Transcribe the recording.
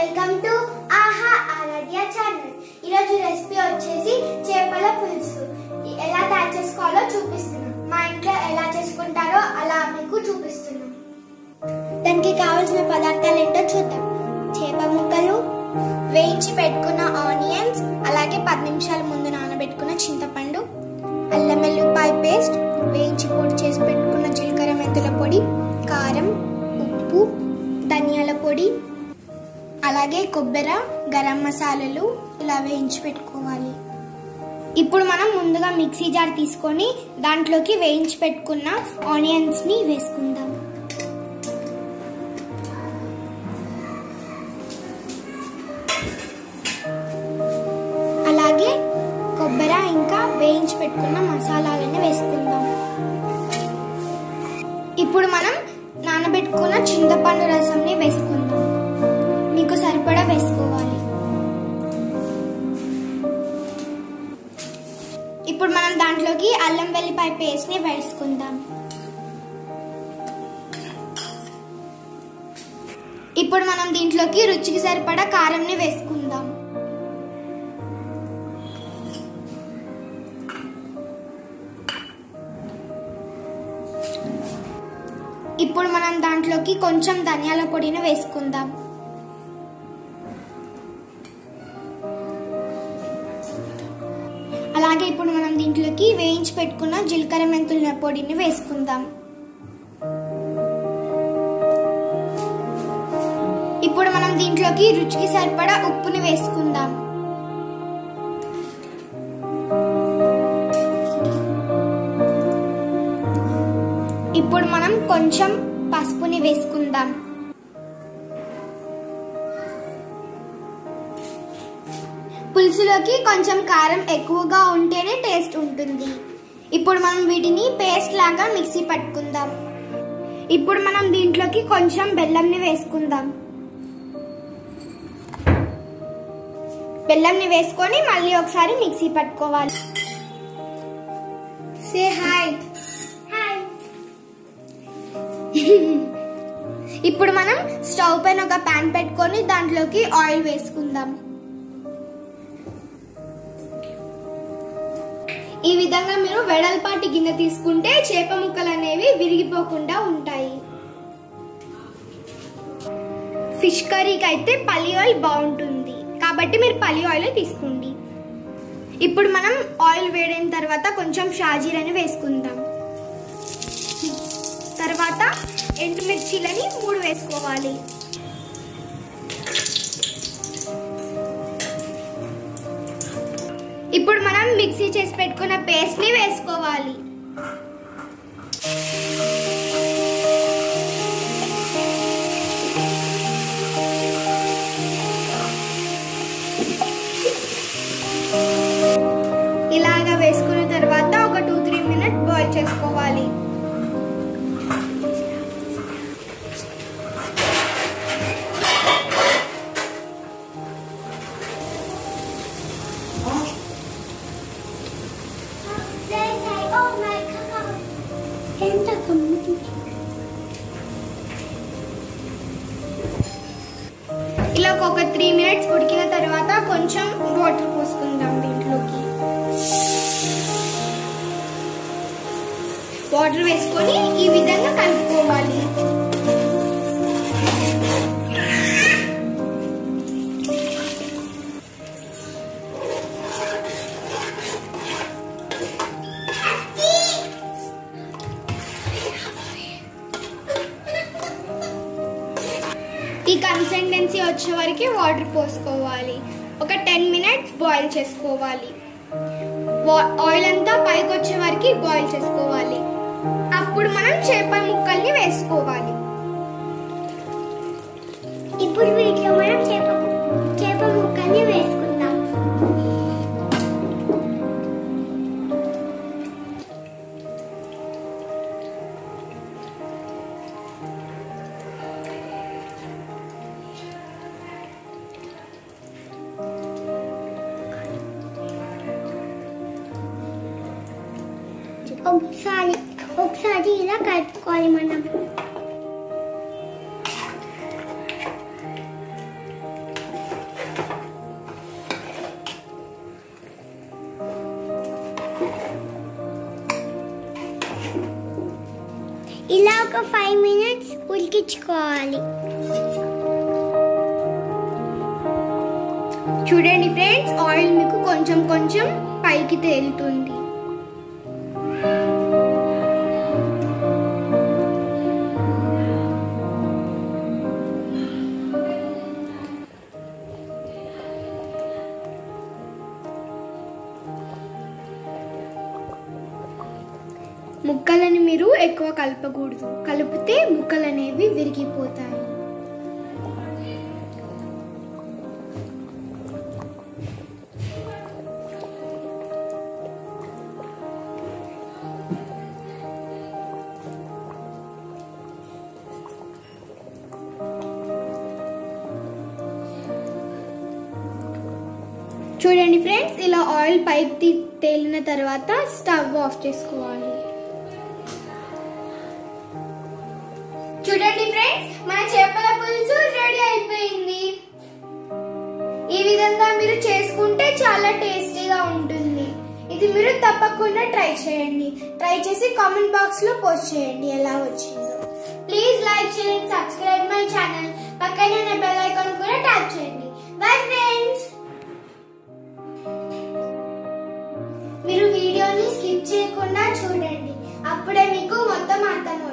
welcome to ఆహా ఆరాధ్య channel ఈరోజు recipe వచ్చేసి చేపల పులుసు ఇ- ఎలా తయారు చేసుకోవాలో చూపిస్తున్నాం మా ఇంట్లో ఎలా చేసుకుంటారో అలా మీకు చూపిస్తున్నాం దానికి కావాల్సిన పదార్థాలు ఏంటో చూద్దాం చేప ముక్కలు వేయించి పెట్టుకున్న ఆనియన్స్ అలాగే పది నిమిషాల ముందు నానబెట్టుకున్న చింతపండు అల్లం వెల్లుల్లిపాయ పేస్ట్ వేయించి పొడి చేసి పెట్టుకున్న జీలకర్ర మెంతుల పొడి కారం ఉప్పు ధనియాల పొడి అలాగే కొబ్బరి గరం మసాలాలు ఇలా వేయించి పెట్టుకోవాలి ఇప్పుడు మనం ముందుగా మిక్సీ జార్ తీసుకొని దాంట్లోకి వేయించి పెట్టుకున్న ఆనియన్స్ ని వేసుకుందాం అలాగే కొబ్బరి ఇంకా వేయించి పెట్టుకున్న మసాలాలని వేసుకుందాం ఇప్పుడు మనం నానబెట్టుకున్న చింతపండు రసంని వేసుకుందాం మీకు సరిపడా వేసుకోవాలి ఇప్పుడు మనం దాంట్లోకి అల్లం వెల్లిపాయ పేస్ట్ ని వేసుకుందాం ఇప్పుడు మనం దీంట్లోకి రుచికి సరిపడా కారంని వేసుకుందాం ఇప్పుడు మనం దాంట్లోకి కొంచెం ధనియాల పొడిని వేసుకుందాం అలాగే ఇప్పుడు మనం దీంట్లోకి వేయించి పెట్టుకున్న జీలకర్ర మెంతుల పొడిని వేసుకుందాం ఇప్పుడు మనం దీంట్లోకి రుచికి సరిపడా ఉప్పుని వేసుకుందాం ఇప్పుడు మనం కొంచెం పసుపుని వేసుకుందాం పులుసులోకి కొంచెం కారం ఎక్కువగా ఉంటేనే టేస్ట్ ఉంటుంది ఇప్పుడు మనం వీటిని పేస్ట్ లాగా మిక్సీ పట్టుకుందాం ఇప్పుడు మనం దీంట్లోకి కొంచెం బెల్లంని వేసుకుందాం బెల్లంని వేసుకొని మళ్ళీ ఒకసారి మిక్సీ పట్టుకోవాలి సే హాయ్ హాయ్ ఇప్పుడు మనం స్టవ్ పైన ఒక పాన్ పెట్టుకొని దాంట్లోకి ఆయిల్ వేసుకుందాం ఈ విధంగా మీరు వెడల్పాటి గిన్నె తీసుకుంటే చేప ముక్కలు అనేవి విరిగిపోకుండా ఉంటాయి ఫిష్ కర్రీకి అయితే పల్లి ఆయిల్ బాగుంటుంది కాబట్టి మీరు పల్లి ఆయిల్ తీసుకోండి ఇప్పుడు మనం ఆయిల్ వేడైన తర్వాత కొంచెం షాజీరని వేసుకుందాం తర్వాత ఎండుమిర్చీలని మూడు వేసుకోవాలి ఇప్పుడు మనం మిక్సీ చేసి పెట్టుకున్న పేస్ట్ ని వేసుకోవాలి ఇలాగా వేసుకున్న తర్వాత ఒక టూ త్రీ మినిట్ బాయిల్ చేసుకోవాలి ఇలా ఒక త్రీ మినిట్స్ ఉడికిన తర్వాత కొంచెం వాటర్ పోసుకుందాం దీంట్లోకి వాటర్ వేసుకొని ఈ విధంగా కలుపుకోవాలి ఈ కన్సిస్టెన్సీ వచ్చే వరకు వాటర్ పోసుకోవాలి ఒక టెన్ మినిట్స్ బాయిల్ చేసుకోవాలి వా- ఆయిల్ అంతా పైకి వచ్చే వరకు బాయిల్ చేసుకోవాలి అప్పుడు మనం చేపల ముక్కల్ని వేసుకోవాలి ఇప్పుడు వీటిలో మనం చేప చేప ముక్కల్ని వేసుకుందాం ఒకసారి ఒకసారి ఇలా కలుపుకోవాలి మనం ఇలా ఒక ఫైవ్ మినిట్స్ ఉడికించుకోవాలి చూడండి ఫ్రెండ్స్ ఆయిల్ మీకు కొంచెం కొంచెం పైకి తేలుతుంది ముక్కలని మీరు ఎక్కువ కలపకూడదు కలిపితే ముక్కలు అనేవి విరిగిపోతాయి చూడండి ఫ్రెండ్స్ ఇలా ఆయిల్ పైకి తేలిన తర్వాత స్టవ్ ఆఫ్ చేసుకోవాలి చూడండి ఫ్రెండ్స్ మన చేపల పులుసు రెడీ అయిపోయింది ఈ విధంగా మీరు చేసుకుంటే చాలా టేస్టీగా ఉంటుంది ఇది మీరు తప్పకుండా ట్రై చేయండి ట్రై చేసి కామెంట్ బాక్స్ లో పోస్ట్ చేయండి ఎలా వచ్చిందో ప్లీజ్ లైక్ చేయండి సబ్స్క్రైబ్ మై ఛానల్ పక్కనే ఉన్న బెల్ ఐకాన్ కూడా ట్యాప్ చేయండి బై ఫ్రెండ్స్ మీరు వీడియోని స్కిప్ చేయకుండా చూడండి అప్పుడే మీకు మొత్తం అర్థమవుతుంది